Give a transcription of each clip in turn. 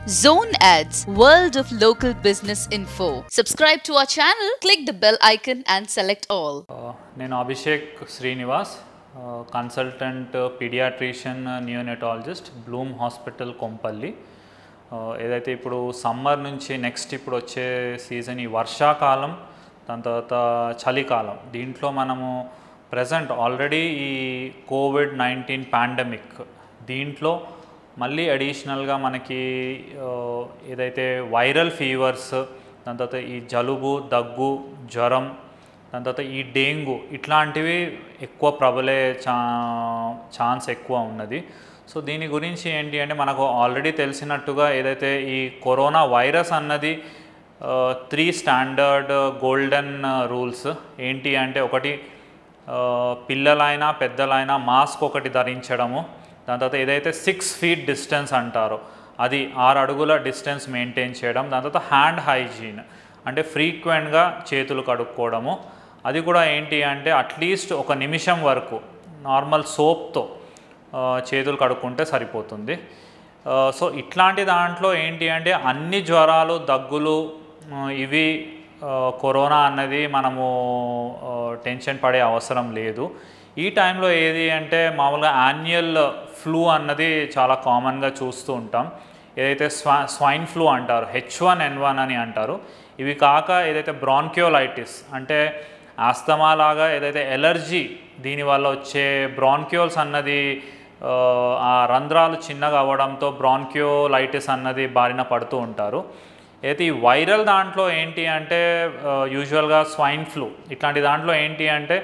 Zone Ads, World of Local Business Info. Subscribe to our channel, click the bell icon and select all. Uh, నేను Abhishek Srinivas consultant pediatrician neonatologist Bloom hospital Kompally Uh, ఏదైతే ఇప్పుడు summer నుంచి next ఇప్పుడు వచ్చే season ఈ వర్షాకాలం దాని తర్వాత చలికాలం దీంట్లో మనము ప్రజెంట్ ఆల్రెడీ ఈ కోవిడ్ నైన్టీన్ పాండమిక్ దీంట్లో మళ్ళీ అడిషనల్గా మనకి ఆ, ఏదైతే వైరల్ ఫీవర్స్ దాని తర్వాత ఈ జలుబు దగ్గు జ్వరం దాని తర్వాత ఈ డెంగ్యూ ఇట్లాంటివి ఎక్కువ ప్రబలే చా ఛాన్స్ ఎక్కువ ఉన్నది సో దీని గురించి ఏంటి అంటే మనకు ఆల్రెడీ తెలిసినట్టుగా ఏదైతే ఈ కరోనా వైరస్ అన్నది త్రీ స్టాండర్డ్ గోల్డెన్ రూల్స్ ఏంటి అంటే ఒకటి ఆ, పిల్లలైనా పెద్దలైనా మాస్క్ ఒకటి ధరించడము దాని తర్వాత ఏదైతే సిక్స్ ఫీట్ డిస్టెన్స్ అంటారో అది ఆరు అడుగుల డిస్టెన్స్ మెయింటైన్ చేయడం దాని తర్వాత హ్యాండ్ హైజీన్ అంటే ఫ్రీక్వెంట్గా చేతులు కడుక్కోవడము అది కూడా ఏంటి అంటే అట్లీస్ట్ ఒక నిమిషం వరకు నార్మల్ సోప్తో చేతులు కడుక్కుంటే సరిపోతుంది ఆ, సో ఇట్లాంటి దాంట్లో ఏంటి అంటే అన్ని జ్వరాలు దగ్గులు ఆ, ఇవి ఆ, కరోనా అన్నది మనము ఆ, టెన్షన్ పడే అవసరం లేదు ఈ టైంలో ఏది అంటే మామూలుగా యాన్యువల్ ఫ్లూ అన్నది చాలా కామన్గా చూస్తూ ఉంటాం ఏదైతే స్వా స్వైన్ ఫ్లూ అంటారు హెచ్ వన్ ఎన్ వన్ అని అంటారు ఇవి కాక ఏదైతే బ్రాన్క్యోలైటిస్ అంటే ఆస్తమా లాగా ఏదైతే ఎలర్జీ దీనివల్ల వచ్చే బ్రాన్క్యోల్స్ అన్నది ఆ, ఆ రంధ్రాలు చిన్నగా అవ్వడంతో బ్రాన్క్యోలైటిస్ అన్నది బారిన పడుతూ ఉంటారు అయితే ఈ వైరల్ దాంట్లో ఏంటి అంటే యూజువల్గా స్వైన్ ఫ్లూ ఇట్లాంటి దాంట్లో ఏంటి అంటే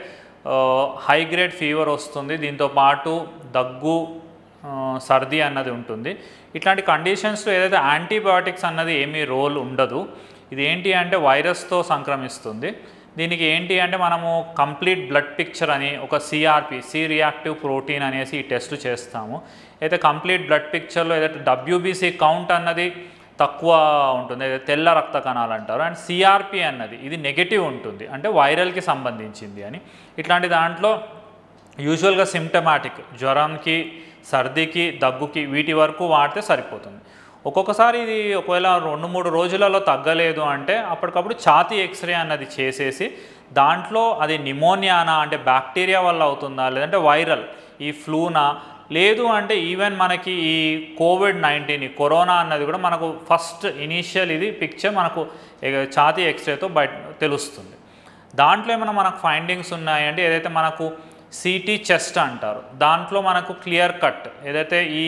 హై గ్రేడ్ ఫీవర్ వస్తుంది దీంతో పాటు దగ్గు ఆ, సర్ది అన్నది ఉంటుంది ఇట్లాంటి కండిషన్స్లో ఏదైతే యాంటీబయాటిక్స్ అన్నది ఏమీ రోల్ ఉండదు ఇది ఏంటి అంటే వైరస్తో సంక్రమిస్తుంది దీనికి ఏంటి అంటే మనము కంప్లీట్ బ్లడ్ పిక్చర్ అని ఒక సిఆర్పి సి రియాక్టివ్ ప్రోటీన్ అనేసి ఈ టెస్ట్ చేస్తాము అయితే కంప్లీట్ బ్లడ్ పిక్చర్లో ఏదైతే డబ్ల్యూబీసీ కౌంట్ అన్నది తక్కువ ఉంటుంది ఏదైతే తెల్ల రక్త కణాలు అంటారు అండ్ సిఆర్పి అన్నది ఇది నెగటివ్ ఉంటుంది అంటే వైరల్కి సంబంధించింది అని ఇట్లాంటి దాంట్లో యూజువల్గా సిమ్టమాటిక్ జ్వరంకి సర్దికి దగ్గుకి వీటి వరకు వాడితే సరిపోతుంది ఒక్కొక్కసారి ఇది ఒకవేళ రెండు మూడు రోజులలో తగ్గలేదు అంటే అప్పటికప్పుడు ఛాతీ ఎక్స్రే అన్నది చేసేసి దాంట్లో అది నిమోనియానా అంటే బ్యాక్టీరియా వల్ల అవుతుందా లేదంటే వైరల్ ఈ ఫ్లూనా లేదు అంటే ఈవెన్ మనకి ఈ కోవిడ్ నైన్టీన్ ఈ కరోనా అన్నది కూడా మనకు ఫస్ట్ ఇనీషియల్ ఇది పిక్చర్ మనకు ఇక ఛాతీ ఎక్స్రేతో బయట తెలుస్తుంది దాంట్లో ఏమైనా మనకు ఫైండింగ్స్ ఉన్నాయంటే ఏదైతే మనకు సిటీ చెస్ట్ అంటారు దాంట్లో మనకు క్లియర్ కట్ ఏదైతే ఈ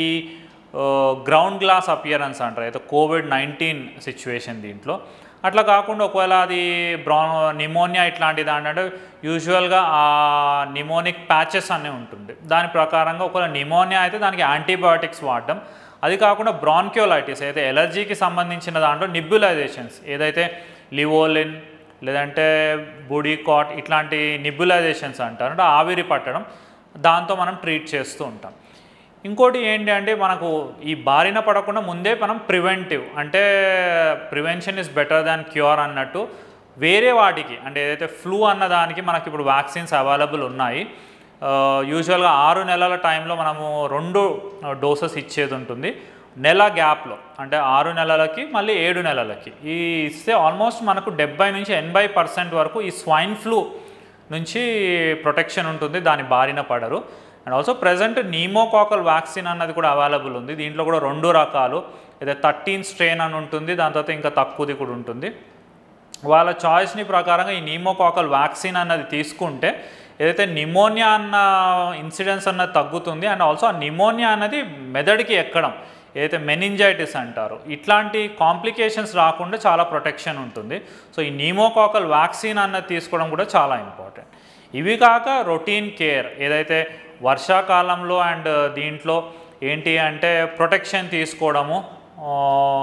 గ్రౌండ్ గ్లాస్ అపియరెన్స్ అంటారు అయితే కోవిడ్ నైన్టీన్ సిచ్యువేషన్ దీంట్లో అట్లా కాకుండా ఒకవేళ అది బ్రౌ నిమోనియా ఇట్లాంటి దాంట్లో యూజువల్గా ఆ నిమోనిక్ ప్యాచెస్ అనే ఉంటుంది దాని ప్రకారంగా ఒకవేళ నిమోనియా అయితే దానికి యాంటీబయాటిక్స్ వాడడం అది కాకుండా బ్రాన్క్యోలైటిస్ అయితే ఎలర్జీకి సంబంధించిన దాంట్లో నిబ్యులైజేషన్స్ ఏదైతే లివోలిన్ లేదంటే బుడీకాట్ ఇట్లాంటి నిబ్యులైజేషన్స్ అంటారు అంటే ఆవిరి పట్టడం దాంతో మనం ట్రీట్ చేస్తూ ఉంటాం ఇంకోటి ఏంటి అంటే మనకు ఈ బారిన పడకుండా ముందే మనం ప్రివెంటివ్ అంటే prevention is better than cure అన్నట్టు వేరే వాటికి అంటే ఏదైతే ఫ్లూ అన్న దానికి మనకి ఇప్పుడు వ్యాక్సిన్స్ అవైలబుల్ ఉన్నాయి యూజువల్గా ఆరు నెలల టైంలో మనము రెండు డోసెస్ ఇచ్చేది ఉంటుంది నెల గ్యాప్లో అంటే ఆరు నెలలకి మళ్ళీ ఏడు నెలలకి ఈ ఇస్తే ఆల్మోస్ట్ మనకు డెబ్బై నుంచి ఎనభై పర్సెంట్ వరకు ఈ స్వైన్ ఫ్లూ నుంచి ప్రొటెక్షన్ ఉంటుంది దాని బారిన పడరు and also present pneumococcal vaccine అన్నది కూడా అవైలబుల్ ఉంది దీంట్లో కూడా రెండు రకాలు అయితే థర్టీన్ స్ట్రెయిన్ అని ఉంటుంది దాని తర్వాత ఇంకా తక్కువది కూడా ఉంటుంది వాళ్ళ చాయిస్ని ప్రకారంగా ఈ నీమోకాకల్ వ్యాక్సిన్ అన్నది తీసుకుంటే ఏదైతే నిమోనియా అన్న ఇన్సిడెన్స్ అన్నది తగ్గుతుంది అండ్ ఆల్సో ఆ నిమోనియా అన్నది మెదడుకి ఎక్కడం ఏదైతే మెనింజైటిస్ అంటారు ఇట్లాంటి కాంప్లికేషన్స్ రాకుండా చాలా ప్రొటెక్షన్ ఉంటుంది సో ఈ నీమోకాకల్ వ్యాక్సిన్ అన్నది తీసుకోవడం కూడా చాలా ఇంపార్టెంట్ ఇవి కాక రొటీన్ కేర్ ఏదైతే వర్షాకాలంలో అండ్ దీంట్లో ఏంటి అంటే ప్రొటెక్షన్ తీసుకోవడము ఆ,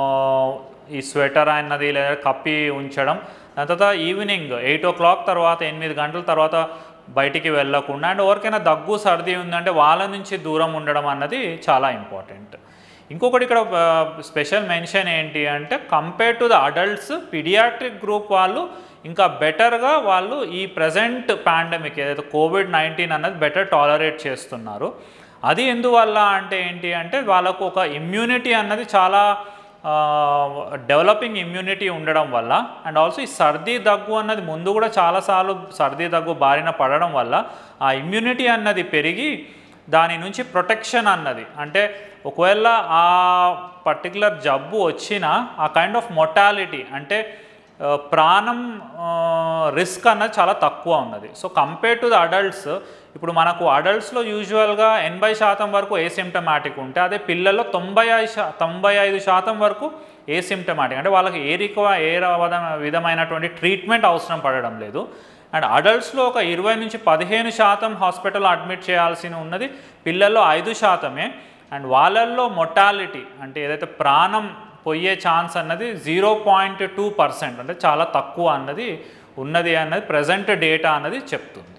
ఈ స్వెటర్ అన్నది లేదా కప్పి ఉంచడం దాని తర్వాత ఈవినింగ్ ఎయిట్ ఓ క్లాక్ తర్వాత ఎనిమిది గంటల తర్వాత బయటికి వెళ్ళకుండా అండ్ ఎవరికైనా దగ్గు సర్ది ఉందంటే వాళ్ళ నుంచి దూరం ఉండడం అన్నది చాలా ఇంపార్టెంట్ ఇంకొకటి ఇక్కడ స్పెషల్ మెన్షన్ ఏంటి అంటే compare to the adults pediatric group వాళ్ళు ఇంకా బెటర్గా వాళ్ళు ఈ ప్రజెంట్ పాండమిక్ ఏదైతే కోవిడ్ నైన్టీన్ అన్నది బెటర్ టాలరేట్ చేస్తున్నారు అది ఎందువల్ల అంటే ఏంటి అంటే వాళ్ళకు ఒక ఇమ్యూనిటీ అన్నది చాలా డెవలపింగ్ ఇమ్యూనిటీ ఉండడం వల్ల అండ్ ఆల్సో ఈ సర్దీ దగ్గు అన్నది ముందు కూడా చాలాసార్లు సర్దీ దగ్గు బారిన పడడం వల్ల ఆ ఇమ్యూనిటీ అన్నది పెరిగి దాని నుంచి ప్రొటెక్షన్ అన్నది అంటే ఒకవేళ ఆ పర్టికులర్ జబ్బు వచ్చినా ఆ కైండ్ ఆఫ్ మొటాలిటీ అంటే ఆ, ప్రాణం రిస్క్ అన్నది చాలా తక్కువ ఉన్నది so compare to the adults ఇప్పుడు మనకు అడల్ట్స్లో యూజువల్గా ఎనభై శాతం వరకు ఏసిమ్టమాటిక్ ఉంటే అదే పిల్లల్లో తొంభై ఐదు శా తొంభై ఐదు శాతం వరకు ఏసిమ్టమాటిక్ అంటే వాళ్ళకి ఏ రికవ ఏ రవ- విధమైనటువంటి ట్రీట్మెంట్ అవసరం పడడం లేదు అండ్ అడల్ట్స్లో ఒక ఇరవై నుంచి పదిహేను శాతం హాస్పిటల్లో అడ్మిట్ చేయాల్సి ఉన్నది పిల్లల్లో ఐదు శాతమే అండ్ వాళ్ళల్లో మొటాలిటీ అంటే ఏదైతే ప్రాణం పోయే ఛాన్స్ అన్నది జీరో పాయింట్ టూ పర్సెంట్ అంటే చాలా తక్కువ అన్నది ఉన్నది అన్నది ప్రజెంట్ డేటా అన్నది చెప్తుంది